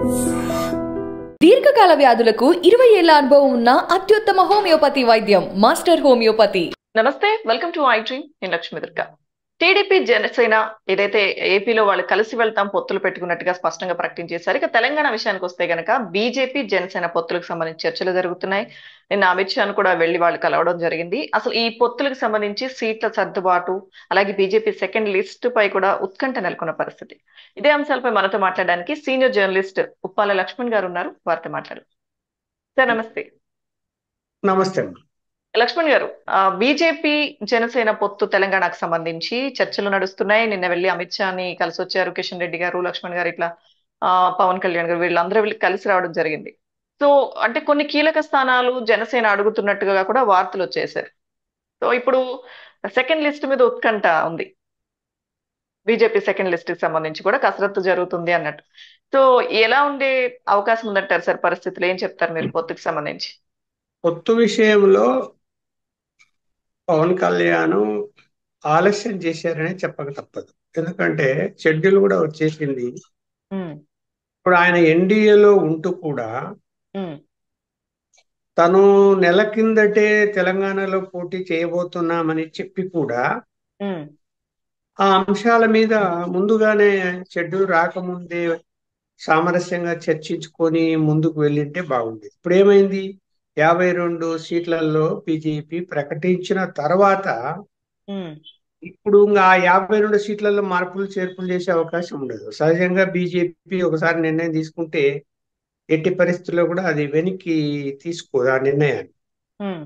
దీర్ఘకాల వ్యాధులకు ఇరవై ఏళ్ల అనుభవం ఉన్న అత్యుత్తమ హోమియోపతి వైద్యం మాస్టర్ హోమియోపతి నమస్తే వెల్కమ్ టు ఐ డ్రీమ్ నేను లక్ష్మి దుర్గా టీడీపీ జనసేన ఏదైతే ఏపీలో వాళ్ళు కలిసి వెళ్తాం పొత్తులు పెట్టుకున్నట్టుగా స్పష్టంగా ప్రకటించేశారు ఇక తెలంగాణ విషయానికి వస్తే గనక బీజేపీ జనసేన పొత్తులకు సంబంధించి చర్చలు జరుగుతున్నాయి నిన్న అమిత్ షాను కూడా వెళ్లి వాళ్ళు కలవడం జరిగింది అసలు ఈ పొత్తులకు సంబంధించి సీట్ల సర్దుబాటు అలాగే బీజేపీ సెకండ్ లిస్ట్ పై కూడా ఉత్కంఠ నెలకొన్న పరిస్థితి ఇదే అంశాలపై మనతో మాట్లాడడానికి సీనియర్ జర్నలిస్ట్ ఉప్పాల లక్ష్మణ్ గారు ఉన్నారు వారితో మాట్లాడు సార్ నమస్తే నమస్తే అమ్మా లక్ష్మణ్ గారు బీజేపీ జనసేన పొత్తు తెలంగాణకు సంబంధించి చర్చలు నడుస్తున్నాయి నిన్న వెళ్ళి అమిత్ షాని కలిసి వచ్చారు కిషన్ రెడ్డి గారు లక్ష్మణ్ గారు ఇట్లా ఆ, పవన్ కళ్యాణ్ గారు వీళ్ళందరూ వెళ్ళి కలిసి రావడం జరిగింది సో అంటే కొన్ని కీలక స్థానాలు జనసేన అడుగుతున్నట్టుగా కూడా వార్తలు వచ్చేసారు సో ఇప్పుడు సెకండ్ లిస్ట్ మీద ఉత్కంఠ ఉంది బీజేపీ సెకండ్ లిస్ట్ కి సంబంధించి కూడా కసరత్తు జరుగుతుంది అన్నట్టు సో ఎలా ఉండే అవకాశం ఉందంటారు సార్ పరిస్థితులు ఏం చెప్తారు మీరు పొత్తుకు సంబంధించి పొత్తు విషయంలో పవన్ కళ్యాణ్ ఆలస్యం చేశారని చెప్పక తప్పదు ఎందుకంటే షెడ్యూల్ కూడా వచ్చేసింది ఉమ్, ఇప్పుడు ఆయన ఎన్డీఏలో ఉంటూ కూడా ఉమ్, తను నెల కిందటే తెలంగాణలో పోటీ చేయబోతున్నామని చెప్పి కూడా ఉమ్, ఆ అంశాల మీద ముందుగానే షెడ్యూల్ రాకముందే సామరస్యంగా చర్చించుకొని ముందుకు వెళ్ళింటే బాగుండేది ఇప్పుడు ఏమైంది యాభై రెండు సీట్లలో బీజేపీ ప్రకటించిన తర్వాత ఉమ్, ఇప్పుడు ఇంకా ఆ యాభై రెండు సీట్లలో మార్పులు చేర్పులు చేసే అవకాశం ఉండదు సహజంగా బీజేపీ ఒకసారి నిర్ణయం తీసుకుంటే ఎట్టి పరిస్థితుల్లో కూడా అది వెనక్కి తీసుకోదు ఆ నిర్ణయాన్ని ఉమ్,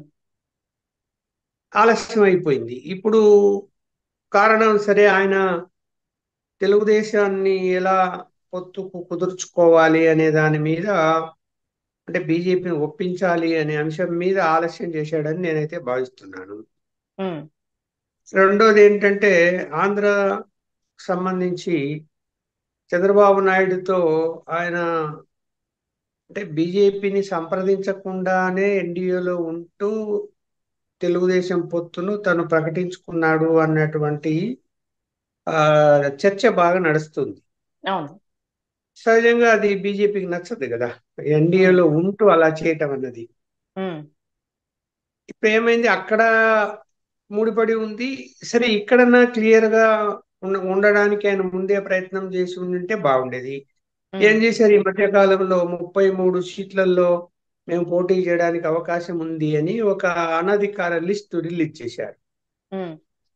ఆలస్యం అయిపోయింది ఇప్పుడు కారణం సరే ఆయన తెలుగుదేశాన్ని ఎలా పొత్తుకు కుదుర్చుకోవాలి అనే దాని మీద అంటే బీజేపీని ఒప్పించాలి అనే అంశం మీద ఆలస్యం చేశాడని నేనైతే భావిస్తున్నాను ఉమ్, రెండోది ఏంటంటే ఆంధ్ర సంబంధించి చంద్రబాబు నాయుడుతో ఆయన అంటే బీజేపీని సంప్రదించకుండానే ఎన్డీఏలో ఉంటూ తెలుగుదేశం పొత్తును తను ప్రకటించుకున్నాడు అన్నటువంటి ఆ, చర్చ బాగా నడుస్తుంది అవును సహజంగా అది బీజేపీకి నచ్చదు కదా ఎన్డీఏలో ఉంటూ అలా చేయటం అన్నది ఉమ్, ఇప్పుడు ఏమైంది అక్కడ ముడిపడి ఉంది సరే ఇక్కడన్నా క్లియర్ గా ఉండ- ఉండడానికి ఆయన ముందే ప్రయత్నం చేసి ఉండింటే బాగుండేది ఉమ్, ఏం చేశారు ఈ మధ్య కాలంలో ముప్పై మూడు సీట్లలో మేము పోటీ చేయడానికి అవకాశం ఉంది అని ఒక అనధికార లిస్ట్ రిలీజ్ చేశారు ఉమ్,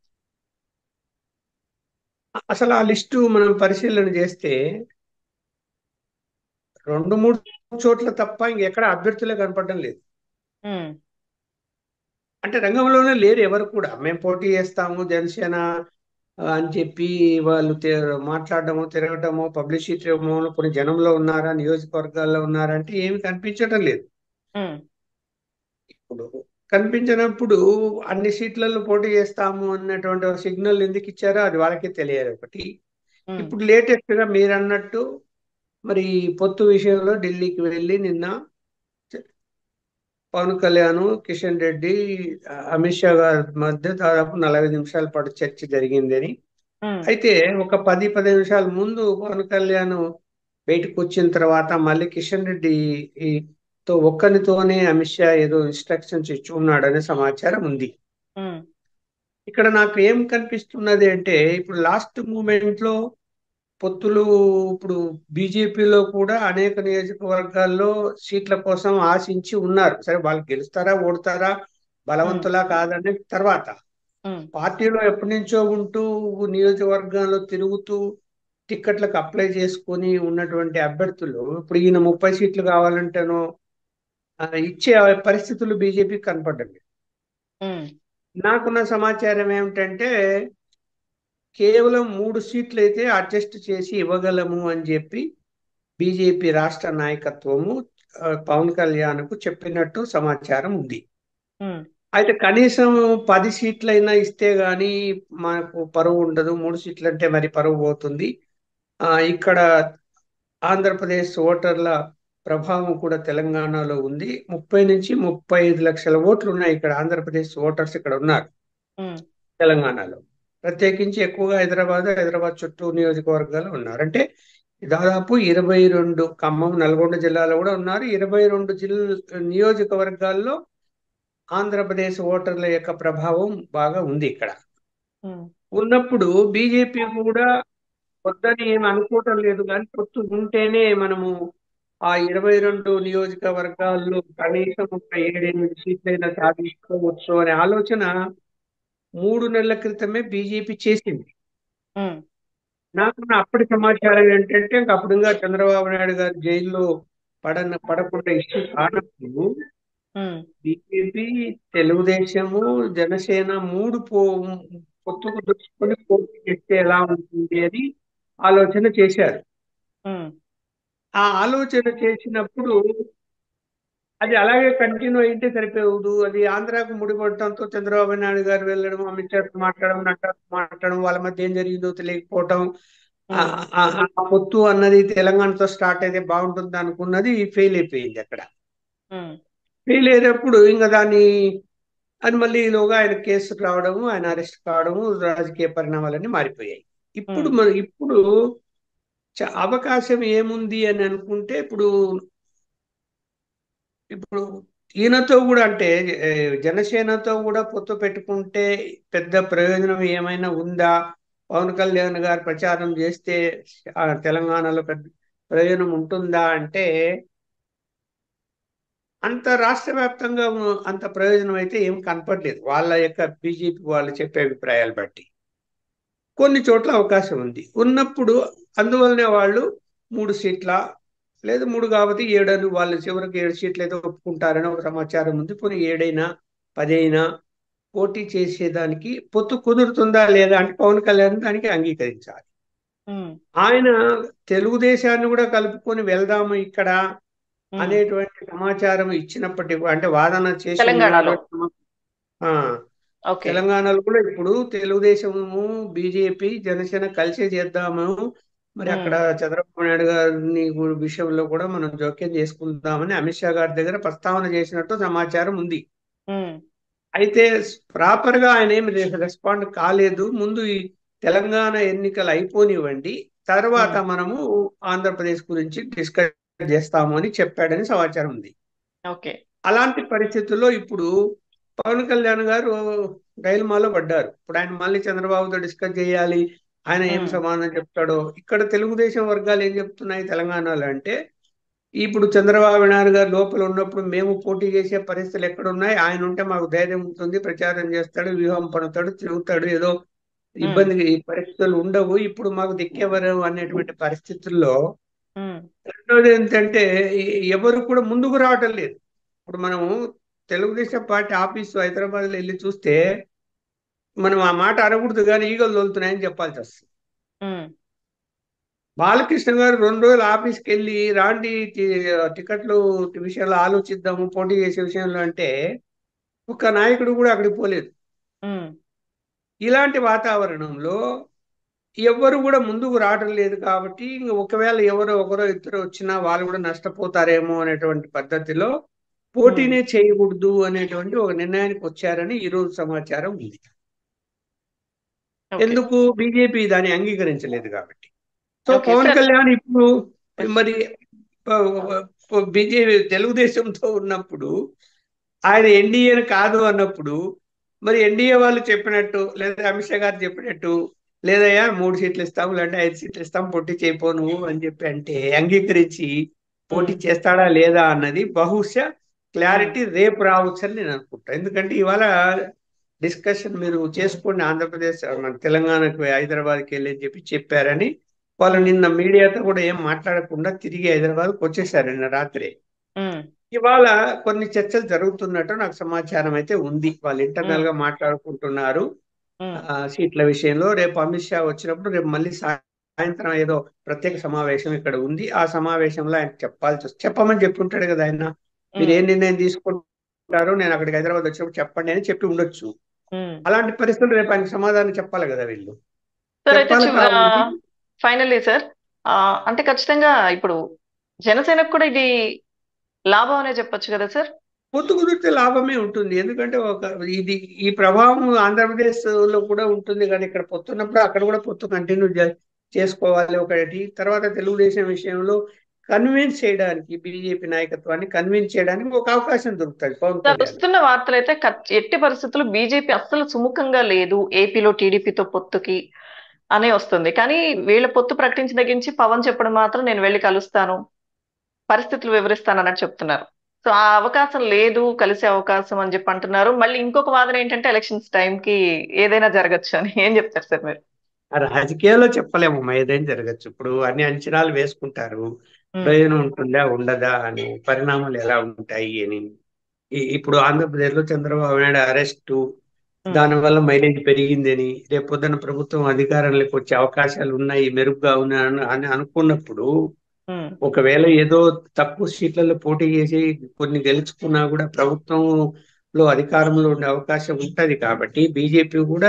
అసలు ఆ లిస్టు మనం పరిశీలన చేస్తే రెండు మూడు చోట్ల తప్ప ఇంకెక్కడ అభ్యర్థులే కనపడడం లేదు ఉమ్, అంటే రంగంలోనే లేరు ఎవరు కూడా మేము పోటీ చేస్తాము జనసేన ఆ, అని చెప్పి వాళ్ళు తి- మాట్లాడడము తిరగడము పబ్లిసిటీ ఇవ్వడము కొన్ని జనంలో ఉన్నారా నియోజకవర్గాల్లో ఉన్నారా అంటే ఏమి కనిపించడం లేదు ఉమ్, ఇప్పుడు కనిపించినప్పుడు అన్ని సీట్లలో పోటీ చేస్తాము అన్నటువంటి ఒక సిగ్నల్ ఎందుకు ఇచ్చారో అది వాళ్ళకే తెలియదు ఒకటి ఉమ్, ఇప్పుడు లేటెస్ట్ గా మీరు అన్నట్టు మరి పొత్తు విషయంలో ఢిల్లీకి వెళ్ళి నిన్న పవన్ కళ్యాణ్ కిషన్ రెడ్డి ఆ, అమిత్ షా గారి మధ్య దాదాపు నలభై నిమిషాల పాటు చర్చ జరిగిందని ఉమ్, అయితే ఒక పది పది నిమిషాల ముందు పవన్ కళ్యాణ్ బయటకు వచ్చిన తర్వాత మళ్ళీ కిషన్ రెడ్డి ఈ తో ఒక్కరితోనే అమిత్ షా ఏదో ఇన్స్ట్రక్షన్స్ ఇచ్చి ఉన్నాడనే సమాచారం ఉంది ఉమ్, ఇక్కడ నాకు ఏం కనిపిస్తున్నది అంటే ఇప్పుడు లాస్ట్ మూమెంట్ లో పొత్తులు ఇప్పుడు బీజేపీలో కూడా అనేక నియోజకవర్గాల్లో సీట్ల కోసం ఆశించి ఉన్నారు సరే వాళ్ళు గెలుస్తారా ఓడతారా బలవంతులా కాదనే తర్వాత ఉమ్, పార్టీలో ఎప్పటి నుంచో ఉంటూ నియోజకవర్గాల్లో తిరుగుతూ టిక్కెట్లకు అప్లై చేసుకొని ఉన్నటువంటి అభ్యర్థులు ఇప్పుడు ఈయన ముప్పై సీట్లు కావాలంటేనో ఆ, ఇచ్చే పరిస్థితులు బీజేపీకి కనపడ్డం లేదు. ఉమ్, నాకున్న సమాచారం ఏమిటంటే కేవలం మూడు సీట్లు అయితే అడ్జస్ట్ చేసి ఇవ్వగలము అని చెప్పి బీజేపీ రాష్ట్ర నాయకత్వము ఆ, పవన్ కళ్యాణ్కు చెప్పినట్టు సమాచారం ఉంది ఉమ్, అయితే కనీసం పది సీట్లైనా ఇస్తే గానీ మనకు పరువు ఉండదు మూడు సీట్లు అంటే మరి పరువు పోతుంది ఆ ఇక్కడ ఆంధ్రప్రదేశ్ ఓటర్ల ప్రభావం కూడా తెలంగాణలో ఉంది ముప్పై నుంచి ముప్పై ఐదు లక్షల ఓట్లు ఉన్నాయి ఇక్కడ ఆంధ్రప్రదేశ్ ఓటర్స్ ఇక్కడ ఉన్నారు ఉమ్, తెలంగాణలో ప్రత్యేకించి ఎక్కువగా హైదరాబాద్ హైదరాబాద్ చుట్టూ నియోజకవర్గాలు ఉన్నారు అంటే దాదాపు ఇరవై రెండు ఖమ్మం నల్గొండ జిల్లాలో కూడా ఉన్నారు ఇరవై రెండు జిల్లా నియోజకవర్గాల్లో ఆంధ్రప్రదేశ్ ఓటర్ల యొక్క ప్రభావం బాగా ఉంది ఇక్కడ ఉమ్, ఉన్నప్పుడు బీజేపీ కూడా వద్దని ఏమి అనుకోవటం లేదు కానీ పొత్తు ఉంటేనే మనము ఆ ఇరవై రెండు నియోజకవర్గాల్లో కనీసం ఒక ఏడెనిమిది సీట్లైనా సాధించుకోవచ్చు అనే ఆలోచన మూడు నెలల క్రితమే బీజేపీ చేసింది ఉమ్, నాకు అప్పటి సమాచారం ఏంటంటే ఇంక అప్పుడు ఇంకా చంద్రబాబు నాయుడు గారు జైల్లో పడన పడకుండా ఇష్యూ కానప్పుడు ఉమ్, బీజేపీ తెలుగుదేశము జనసేన మూడు పో పొత్తుకు దృష్టికొని పోటీ చేస్తే ఎలా ఉంటుంది అని ఆలోచన చేశారు ఉమ్, ఆ ఆలోచన చేసినప్పుడు అది అలాగే కంటిన్యూ అయితే సరిపోదు అది ఆంధ్రాకు ముడిపడటంతో చంద్రబాబు నాయుడు గారు వెళ్ళడం అమిత్ షాతో మాట్లాడడం నడ్డాతో మాట్లాడడం వాళ్ళ మధ్య ఏం జరిగిందో తెలియకపోవటం ఆ- ఉమ్, ఆ- ఆ పొత్తు అన్నది తెలంగాణతో స్టార్ట్ అయితే బాగుంటుంది అనుకున్నది ఫెయిల్ అయిపోయింది అక్కడ ఉమ్, ఫెయిల్ అయినప్పుడు ఇంకా దాన్ని అది మళ్ళీ ఈలోగా ఆయన కేసు రావడము ఆయన అరెస్ట్ కావడము రాజకీయ పరిణామాలన్నీ మారిపోయాయి ఇప్పుడు ఉమ్, మన ఇప్పుడు చ- అవకాశం ఏముంది అని అనుకుంటే ఇప్పుడు ఇప్పుడు ఈయనతో కూడా అంటే ఏ, జనసేనతో కూడా పొత్తు పెట్టుకుంటే పెద్ద ప్రయోజనం ఏమైనా ఉందా పవన్ కళ్యాణ్ గారు ప్రచారం చేస్తే ఆ, తెలంగాణలో పెద్ద ప్రయోజనం ఉంటుందా అంటే అంత రాష్ట్ర వ్యాప్తంగా ఉన్న- అంత ప్రయోజనం అయితే ఏం కనపడలేదు వాళ్ళ యొక్క బీజేపీ వాళ్ళు చెప్పే అభిప్రాయాలు బట్టి కొన్ని చోట్ల అవకాశం ఉంది ఉన్నప్పుడు అందువల్లనే వాళ్ళు మూడు సీట్ల లేదు మూడు కాబట్టి ఏడని వాళ్ళు చివరికి ఏడు సీట్లు అయితే ఒప్పుకుంటారని ఒక సమాచారం ఉంది పోనీ ఏడైనా పదైనా పోటీ చేసేదానికి పొత్తు కుదురుతుందా లేదా అంటే పవన్ కళ్యాణ్ దానికి అంగీకరించాలి ఉమ్, ఆయన తెలుగుదేశాన్ని కూడా కలుపుకొని వెళ్దాము ఇక్కడ ఉమ్, అనేటువంటి సమాచారం ఇచ్చినప్పటికీ కూడా- అంటే వాదన చేసి తెలంగాణలో. ఆ, ఓకే తెలంగాణలో కూడా ఇప్పుడు తెలుగుదేశము బీజేపీ జనసేన కలిసే చేద్దాము మరి ఉమ్, అక్కడ చంద్రబాబు నాయుడు గారిని గు- విషయంలో కూడా మనం జోక్యం చేసుకుందామని అమిత్ షా గారి దగ్గర ప్రస్తావన చేసినట్టు సమాచారం ఉంది ఉమ్, అయితే ప్రాపర్ గా ఆయన ఏమి రెస్పాండ్ కాలేదు ముందు ఈ తెలంగాణ ఎన్నికలు అయిపోనివ్వండి తర్వాత ఉమ్, మనము ఆంధ్రప్రదేశ్ గురించి డిస్కస్ చేస్తాము అని చెప్పాడని సమాచారం ఉంది ఓకే అలాంటి పరిస్థితుల్లో ఇప్పుడు పవన్ కళ్యాణ్ గారు రైల్మాలో పడ్డారు ఇప్పుడు ఆయన మళ్ళీ చంద్రబాబుతో డిస్కస్ చేయాలి ఆయన ఏం ఉమ్, సమాధానం చెప్తాడో ఇక్కడ తెలుగుదేశం వర్గాలు ఏం చెప్తున్నాయి తెలంగాణలో అంటే ఇప్పుడు చంద్రబాబు నాయుడు గారు లోపల ఉన్నప్పుడు మేము పోటీ చేసే పరిస్థితులు ఎక్కడ ఉన్నాయి ఆయన ఉంటే మాకు ధైర్యం ఉంటుంది ప్రచారం చేస్తాడు వ్యూహం పడతాడు తిరుగుతాడు ఏదో ఉమ్, ఇబ్బంది ఈ పరిస్థితులు ఉండవు ఇప్పుడు మాకు దిక్కెవరు అనేటువంటి పరిస్థితుల్లో ఉమ్, రెండోది ఏంటంటే ఎ- ఎవరు కూడా ముందుకు రావటం లేదు ఇప్పుడు మనము తెలుగుదేశం పార్టీ ఆఫీసు హైదరాబాద్ లో వెళ్ళి చూస్తే మనం ఆ మాట అనకూడదు కానీ ఈగలు తోలుతున్నాయని చెప్పాల్సి వస్తుంది ఉమ్, బాలకృష్ణ గారు రెండు రోజులు ఆఫీస్కి వెళ్ళి రాండి టి- టికెట్లు విషయంలో ఆలోచిద్దాము పోటీ చేసే విషయంలో అంటే ఒక్క నాయకుడు కూడా అక్కడికి పోలేదు ఉమ్, ఇలాంటి వాతావరణంలో ఎవ్వరు కూడా ముందుకు రావటం లేదు కాబట్టి ఇంక ఒకవేళ ఎవరో ఒకరో ఇద్దరు వచ్చినా వాళ్ళు కూడా నష్టపోతారేమో అనేటువంటి పద్ధతిలో ఉమ్, పోటీనే చేయకూడదు అనేటువంటి ఒక నిర్ణయానికి వచ్చారని ఈ రోజు సమాచారం ఉంది ఓకే ఎందుకు బీజేపీ దాన్ని అంగీకరించలేదు కాబట్టి so okay Pawan sir Kalyan ఇప్పుడు ఎస్ మరి బీజేపీ తెలుగుదేశంతో ఉన్నప్పుడు ఆయన ఎన్డీఏని కాదు అన్నప్పుడు మరి ఎన్డీఏ వాళ్ళు చెప్పినట్టు లేదా అమిత్ షా గారు చెప్పినట్టు లేదయ్యా మూడు సీట్లు ఇస్తాం లేదంటే ఐదు సీట్లు ఇస్తాం పోటీ చేయపో నువ్వు అని చెప్పి అంటే అంగీకరించి పోటీ ఉమ్, చేస్తాడా లేదా అన్నది బహుశా ఉమ్, క్లారిటీ రేపు రావచ్చు అని నేను అనుకుంటా ఎందుకంటే ఇవాళ డిస్కషన్ మీరు చేసుకోండి ఆంధ్రప్రదేశ్ మన తెలంగాణకు హైదరాబాద్కి వెళ్ళి అని చెప్పి చెప్పారని వాళ్ళు ఉమ్, నిన్న మీడియాతో కూడా ఏం మాట్లాడకుండా తిరిగి హైదరాబాద్కి వచ్చేసారు నిన్న రాత్రి ఉమ్, ఇవాళ కొన్ని చర్చలు జరుగుతున్నట్టు నాకు సమాచారం అయితే ఉంది వాళ్ళు ఇంటర్నల్ ఉమ్, గా మాట్లాడుకుంటున్నారు ఉమ్, ఆ, సీట్ల విషయంలో రేపు అమిత్ షా వచ్చినప్పుడు రేపు మళ్ళీ సాయంత్రం ఏదో ప్రత్యేక సమావేశం ఇక్కడ ఉంది ఆ సమావేశంలో ఆయన చెప్పాల్సి వస్తుంది చెప్పమని చెప్పి ఉంటాడు కదా ఆయన మీరు ఉమ్, ఏం నిర్ణయం తీసుకుంటారో నేను అక్కడికి హైదరాబాద్ వచ్చినప్పుడు చెప్పండి అని చెప్పి ఉండొచ్చు ఉమ్. అలాంటి పరిస్థితులు రేపు ఆయనకి సమాధానం చెప్పాలి కదా వీళ్ళు సార్ అయితే చెప్పాలి చివ కాబట్టి ఫైనల్లీ సార్ ఆ, అంటే ఖచ్చితంగా ఇప్పుడు జనసేనకు కూడా ఇది లాభం అనే చెప్పొచ్చు కదా సార్ పొత్తు కుదిరితే లాభమే ఉంటుంది ఎందుకంటే ఒక ఇది ఈ ప్రభావం ఆంధ్రప్రదేశ్ లో కూడా ఉంటుంది కానీ ఇక్కడ పొత్తు ఉన్నప్పుడు అక్కడ కూడా పొత్తు కంటిన్యూ చేసుకోవాలి ఒకటి తర్వాత తెలుగుదేశం విషయంలో కన్విన్స్ చేయడానికి బీజేపీ నాయకత్వాన్ని కన్విన్స్ చేయడానికి ఒక అవకాశం దొరుకుతుంది పవన్ సార్ కళ్యాణ్ వస్తున్న వార్తలు అయితే ఎట్టి పరిస్థితుల్లో బీజేపీ అస్సలు సుముఖంగా లేదు ఏపీలో టీడీపీతో పొత్తుకి అనే వస్తుంది కానీ వీళ్ళ పొత్తు ప్రకటించిన దగ్గర నుంచి పవన్ చెప్పడం మాత్రం నేను వెళ్ళి కలుస్తాను పరిస్థితులు వివరిస్తాను అన్నట్టు చెప్తున్నారు సో ఆ అవకాశం లేదు కలిసే అవకాశం అని చెప్పి అంటున్నారు మళ్ళీ ఇంకొక వాదన ఏంటంటే ఎలక్షన్స్ టైం కి ఏదైనా జరగచ్చు అని ఏం చెప్తారు సార్ మీరు ఆ రాజకీయాల్లో చెప్పలేము అమ్మా ఏదైనా జరగచ్చు ఇప్పుడు అన్ని అంచనాలు వేసుకుంటారు ఉమ్, ప్రయోజనం ఉంటుందా ఉండదా అని పరిణామాలు ఎలా ఉంటాయి అని ఈ- ఇప్పుడు ఆంధ్రప్రదేశ్ లో చంద్రబాబు నాయుడు అరెస్టు ఉమ్, దానివల్ల మైలేజ్ పెరిగిందని రేపొద్దున ప్రభుత్వం అధికారంలోకి వచ్చే అవకాశాలు ఉన్నాయి మెరుగ్గా ఉన్నాయి అని అని అనుకున్నప్పుడు ఉమ్, ఒకవేళ ఏదో తక్కువ సీట్లలో పోటీ చేసి కొన్ని గెలుచుకున్నా కూడా ప్రభుత్వంలో అధికారంలో ఉండే అవకాశం ఉంటది కాబట్టి బీజేపీ కూడా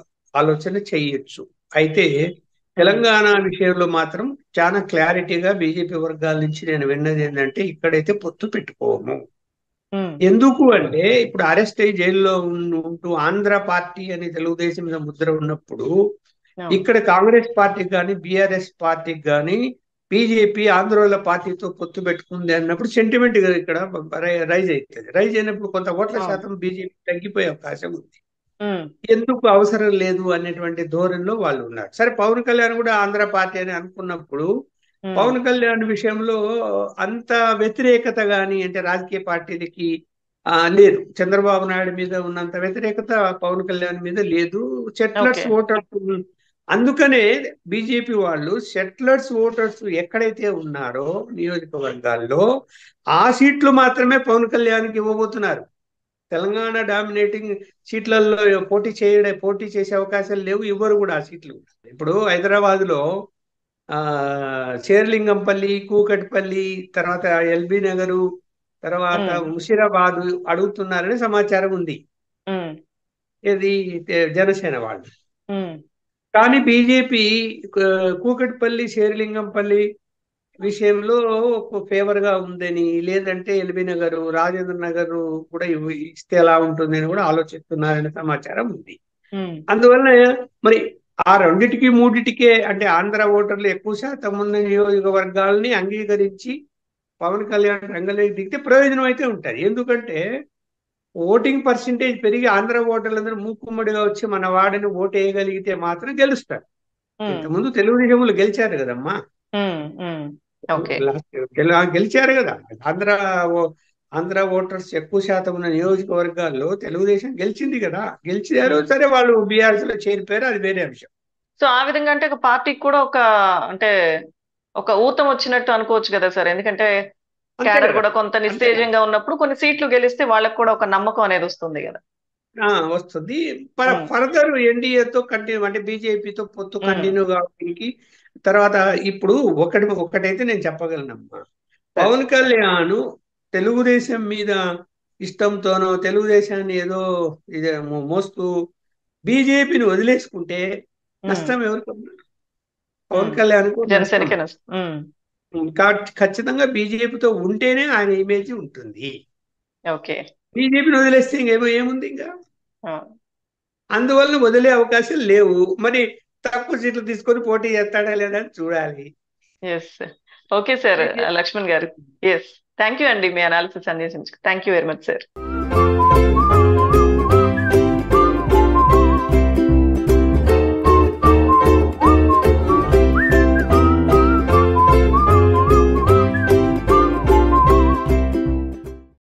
ఆలోచన చేయొచ్చు అయితే తెలంగాణ విషయంలో మాత్రం చాలా క్లారిటీగా బీజేపీ వర్గాల నుంచి నేను విన్నది ఏంటంటే ఇక్కడైతే పొత్తు పెట్టుకోము ఉమ్, ఎందుకు అంటే ఇప్పుడు అరెస్ట్ అయ్యి జైల్లో ఉన్న- ఉంటూ ఆంధ్ర పార్టీ అని తెలుగుదేశం మీద ముద్ర ఉన్నప్పుడు అవును. ఇక్కడ కాంగ్రెస్ పార్టీకి కానీ బీఆర్ఎస్ పార్టీకి కానీ బీజేపీ ఆంధ్రోళ పార్టీతో పొత్తు పెట్టుకుంది అన్నప్పుడు సెంటిమెంట్ ఇక్కడ రైజ్ అవుతుంది రైజ్ అయినప్పుడు కొంత ఓట్ల అవును. శాతం బీజేపీ తగ్గిపోయే అవకాశం ఉంది ఉమ్, ఎందుకు అవసరం లేదు అనేటువంటి ధోరణిలో వాళ్ళు ఉన్నారు సరే పవన్ కళ్యాణ్ కూడా ఆంధ్ర పార్టీ అని అనుకున్నప్పుడు ఉమ్, పవన్ కళ్యాణ్ విషయంలో అంత వ్యతిరేకత గాని అంటే రాజకీయ పార్టీలకి ఆ, లేదు చంద్రబాబు నాయుడు మీద ఉన్నంత వ్యతిరేకత పవన్ కళ్యాణ్ మీద లేదు సెటిలర్స్ Okay. ఓటర్స్ అందుకనే బీజేపీ వాళ్ళు సెటిలర్స్ ఓటర్స్ ఎక్కడైతే ఉన్నారో నియోజకవర్గాల్లో ఆ సీట్లు మాత్రమే పవన్ కళ్యాణ్కి ఇవ్వబోతున్నారు తెలంగాణ డామినేటింగ్ సీట్లలో పోటీ చేయడం పోటీ చేసే అవకాశాలు లేవు ఇవ్వరు కూడా ఆ సీట్లు ఇప్పుడు హైదరాబాద్ లో ఆ శేర్లింగంపల్లి కూకట్పల్లి తర్వాత ఎల్బీ నగరు తర్వాత ఉమ్. ముషిరాబాద్ అడుగుతున్నారని సమాచారం ఉంది ఉమ్, ఇది ఏ, జనసేన వాళ్ళు ఉమ్, కానీ బీజేపీ కూకట్పల్లి శేర్లింగంపల్లి విషయంలో ఫేవర్ గా ఉందని లేదంటే ఎల్బీ నగర్ రాజేంద్ర నగర్ కూడా ఇవ్వ- ఇస్తే ఎలా ఉంటుందని కూడా ఆలోచిస్తున్నారనే సమాచారం ఉంది ఉమ్, అందువల్ల మరి ఆ రెండిటికి మూడిటికే అంటే ఆంధ్ర ఓటర్లు ఎక్కువ శాతం ఉన్న నియోజకవర్గాల్ని అంగీకరించి పవన్ కళ్యాణ్ రంగంలోకి దిగితే ప్రయోజనం అయితే ఉంటుంది ఎందుకంటే ఓటింగ్ పర్సంటేజ్ పెరిగి ఆంధ్ర ఓటర్లందరూ మూకుమ్మడిగా వచ్చి మన వాడిని ఓటు వేయగలిగితే మాత్రం గెలుస్తారు ఉమ్, ఇంతకుముందు తెలుగుదేశంలో గెలిచారు కదమ్మా ఉమ్, ఉమ్, ఓకే లాస్ట్ గెల- గెలిచారు కదా ఆంధ్ర ఓ- ఆంధ్ర ఓటర్స్ ఎక్కువ శాతం ఉన్న నియోజకవర్గాల్లో తెలుగుదేశం గెలిచింది కదా గెలిచారు సరే వాళ్ళు బీఆర్ఎస్ లో చేరిపోయారు అది వేరే అంశం సో ఆ విధంగా అంటే ఒక పార్టీకి కూడా ఒక అంటే ఒక ఊతం వచ్చినట్టు అనుకోవచ్చు కదా సార్ ఎందుకంటే అంతే క్యాడర్ కదా. కూడా కొంత నిస్తేజంగా ఉన్నప్పుడు కొన్ని సీట్లు గెలిస్తే వాళ్ళకి కూడా ఒక నమ్మకం అనేది వస్తుంది కదా ఆ, వస్తుంది Hmm. ఫర్దర్ ఎన్డీఏతో కంటిన్యూ అంటే బీజేపీతో పొత్తు Hmm. కంటిన్యూ కావడానికి తర్వాత ఇప్పుడు ఒకటి ఒకటైతే నేను చెప్పగలనమ్మా పవన్ కళ్యాణ్ తెలుగుదేశం మీద ఇష్టంతోనో తెలుగుదేశాన్ని ఏదో ఇదే మో- మోస్తూ బీజేపీని వదిలేసుకుంటే ఉమ్, నష్టం ఎవరికి పవన్ Hmm. కళ్యాణ్ జనసేనకే నష్టం ఉమ్, ఖచ్చితంగా బీజేపీతో ఉంటేనే ఆయన ఇమేజ్ ఉంటుంది ఓకే బీజేపీని వదిలేస్తే ఇంకేమో ఏముంది ఇంకా ఆ, అందువల్ల వదిలే అవకాశం లేవు మరి తక్కువ సీట్లు తీసుకొని పోటీ చేస్తాడా లేదా అని చూడాలి ఎస్ ఓకే సార్ లక్ష్మణ్ గారు ఎస్ థ్యాంక్ యూ అండి మీ అనాలిసిస్ అందించు thank you very much sir